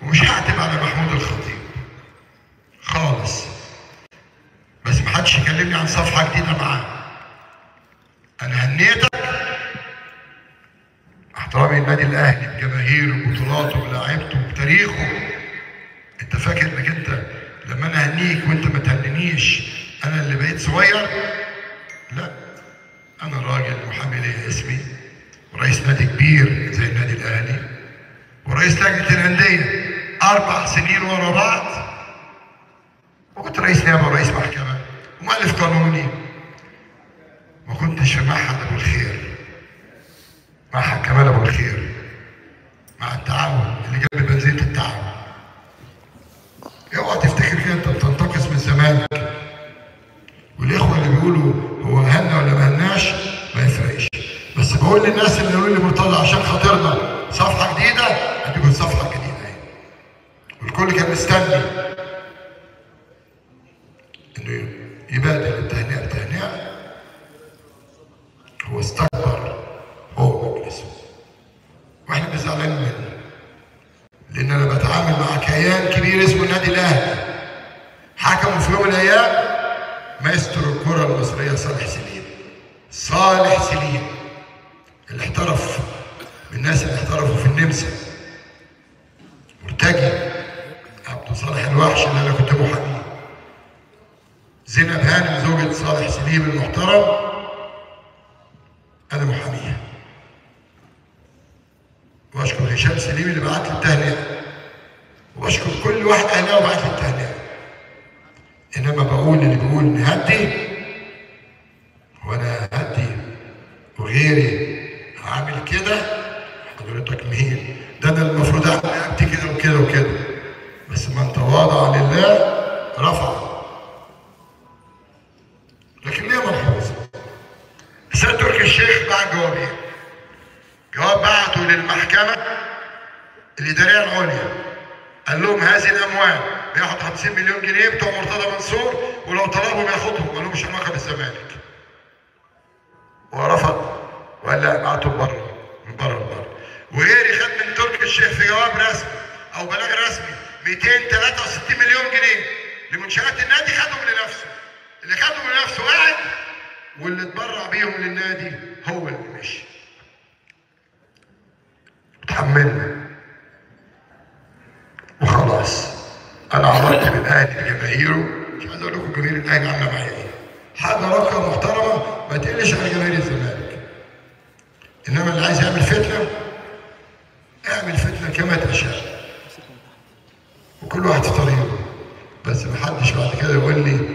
ومش هعتب على محمود الخطيب خالص بس محدش يكلمني عن صفحه جديده معاه انا هنيتك احترامي النادي الاهلي بجماهيره ببطولاته بلاعيبته بتاريخه انت فاكر انك انت لما انا هنيك وانت ما تهنينيش انا اللي بقيت صغير لا انا راجل محامي ليا اسمي ورئيس نادي كبير زي النادي الاهلي ورئيس لجنه الانديه اربع سنين ورا بعض وكنت رئيس نيابه ورئيس محكمه ومؤلف قانوني ما كنتش في معهد ابو الخير معهد كمال ابو الخير مع التعاون اللي جنب بنزينه التعاون اوعى تفتكر كده انت بتنتقص من زمانك والاخوه اللي بيقولوا هو هنا ولا ما هناش ما يفرقش بس بقول للناس اللي يقولوا لي مرتضى عشان خاطرنا صفحه جديده هتكون صفحه جديده اهي والكل كان مستني انه يبادل التهنئه بتهنئه هو استكبر هو مجلسه واحنا مش زعلانين منه لان انا بتعامل مع كيان كبير اسمه النادي الاهلي حكموا في يوم من الايام مايسترو الكره المصريه صالح سليم صالح سليم اللي احترف من الناس اللي احترفوا في النمسا مرتجي عبد صالح الوحش اللي انا كنت محاميه زينب هانم زوجة صالح سليم المحترم انا محاميها واشكر هشام سليم اللي بعت لي التهنئه واشكر كل واحد اهلاوي بعت لي التهنئه انما بقول اللي بيقول نهدي وانا هدي وغيري عامل كده حضرتك مين؟ ده انا المفروض اعمل رقبتي كده وكده وكده بس من تواضع لله رفع لكن ليه ملحوظه؟ السيد تركي الشيخ بعت جوابين جواب بعته للمحكمه الاداريه العليا قال لهم هذه الاموال بياخد 50 مليون جنيه بتوع مرتضى منصور ولو طلبهم ياخدهم ما لهمش علاقه بالزمالك ورفض وقال لا ابعتهم بره من بره لبره وغيري خد من تركي الشيخ في جواب رسمي او بلاغ رسمي 263 مليون جنيه لمنشات النادي خدهم لنفسه اللي خدهم لنفسه قاعد واللي اتبرع بيهم للنادي هو اللي مشي اتحملنا وخلاص انا عبرت بالاهلي بجماهيره مش عايز اقول لكم جماهير الاهلي عامله معايا ايه حاجه رقم محترمه ما تقلش على جماهير الزمالك انما اللي عايز يعمل فتنه اعمل فتنه كما تشاء وكل واحد في طريقه بس ما حدش بعد كده يقول لي